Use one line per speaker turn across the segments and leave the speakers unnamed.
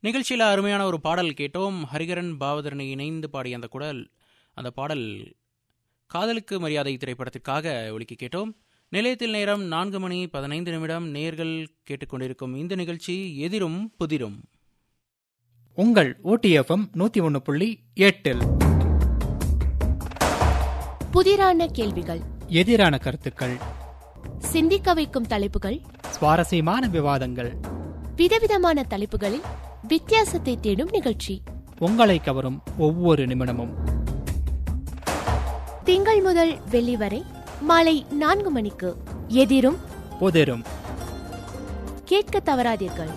நிகழ்ச்சியில் அருமையான ஒரு பாடல் கேட்டோம் ஹரிகரன் பாவதரணி இணைந்து பாடிய அந்த குடல் அந்த பாடல் காதலுக்கு மரியாதை திரைப்படத்திற்காக ஒலிக்க கேட்டோம் நிலையத்தில் நேரம் நான்கு மணி பதினைந்து நிமிடம் நேர்கள் கேட்டுக்கொண்டிருக்கும் இந்த நிகழ்ச்சி எதிரும் புதிரும்
உங்கள் ஓடிஎஃப்எம் நூத்தி ஒன்னு புள்ளி எட்டில்
புதிரான கேள்விகள்
எதிரான கருத்துக்கள்
சிந்திக்க வைக்கும் தலைப்புகள்
சுவாரஸ்யமான விவாதங்கள்
விதவிதமான தலைப்புகளில் வித்தியாசத்தை தேடும் நிகழ்ச்சி
உங்களை கவரும் ஒவ்வொரு நிமிடமும்
திங்கள் முதல் வெள்ளி வரை மாலை நான்கு மணிக்கு எதிரும்
புதிரும்
கேட்க தவறாதீர்கள்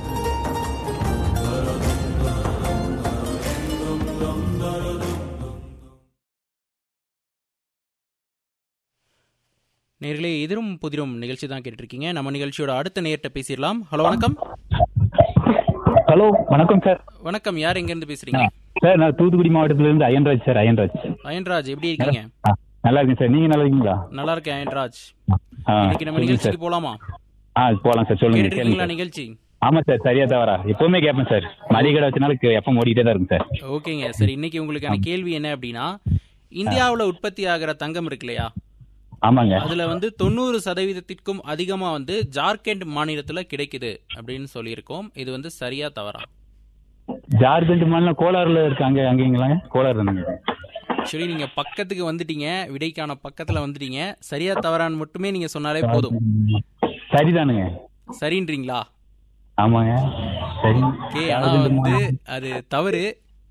நேர்களே எதிரும் புதிரும் நிகழ்ச்சி தான் கேட்டுருக்கீங்க நம்ம நிகழ்ச்சியோட அடுத்த நேர்கிட்ட பேசிடலாம் ஹலோ வணக்கம்
ஹலோ வணக்கம் சார்
வணக்கம் யார் எங்கேருந்து பேசுறீங்க
சார் நான் தூத்துக்குடி மாவட்டத்துல இருந்து அயன்ராஜ் சார் அயன்ராஜ்
அயன்ராஜ் எப்படி இருக்கீங்க
ஆ, நல்லா இருக்கேன் சார் நீங்க நல்லா இருக்கீங்களா
நல்லா இருக்கேன் அயன்ராஜ்
ஆ,
இன்னைக்கு நம்ம
சொல்லுங்க சார்
நிகழ்ச்சிக்கு போலாமா
ஆ போலாம் சார் சொல்லுங்க
கேட்டுட்டு
கேளுங்க
இருக்கீங்களா
சார்.
நிகழ்ச்சி
ஆமா சார் சரியா தவறா எப்பவுமே கேட்பேன் சார் மளிகை கடை வச்சனால எப்ப ஓடிட்டே தான் இருக்கும் சார்
ஓகேங்க சரி இன்னைக்கு உங்களுக்கான கேள்வி என்ன அப்படின்னா இந்தியாவுல உற்பத்தி ஆகிற தங்கம் இருக்கு இல்லையா
ஆமாங்க
அதுல வந்து தொண்ணூறு சதவீதத்திற்கும் அதிகமா வந்து ஜார்க்கண்ட் மாநிலத்துல கிடைக்குது அப்படின்னு சொல்லியிருக்கோம் இது வந்து சரியா தவறா
ஜார்க்கண்ட் மாநிலம் கோலாறுல இருக்காங்க அங்கீங்களாங்க கோலாறு தானுங்க
ஆக்சுவலி நீங்க பக்கத்துக்கு வந்துட்டீங்க விடைக்கான பக்கத்துல வந்துட்டீங்க சரியா தவறான்னு மட்டுமே நீங்க சொன்னாலே போதும்
சரிதானுங்க
சரின்றீங்களா
ஆமாங்க சரி
ஓகே ஆனா வந்து அது தவறு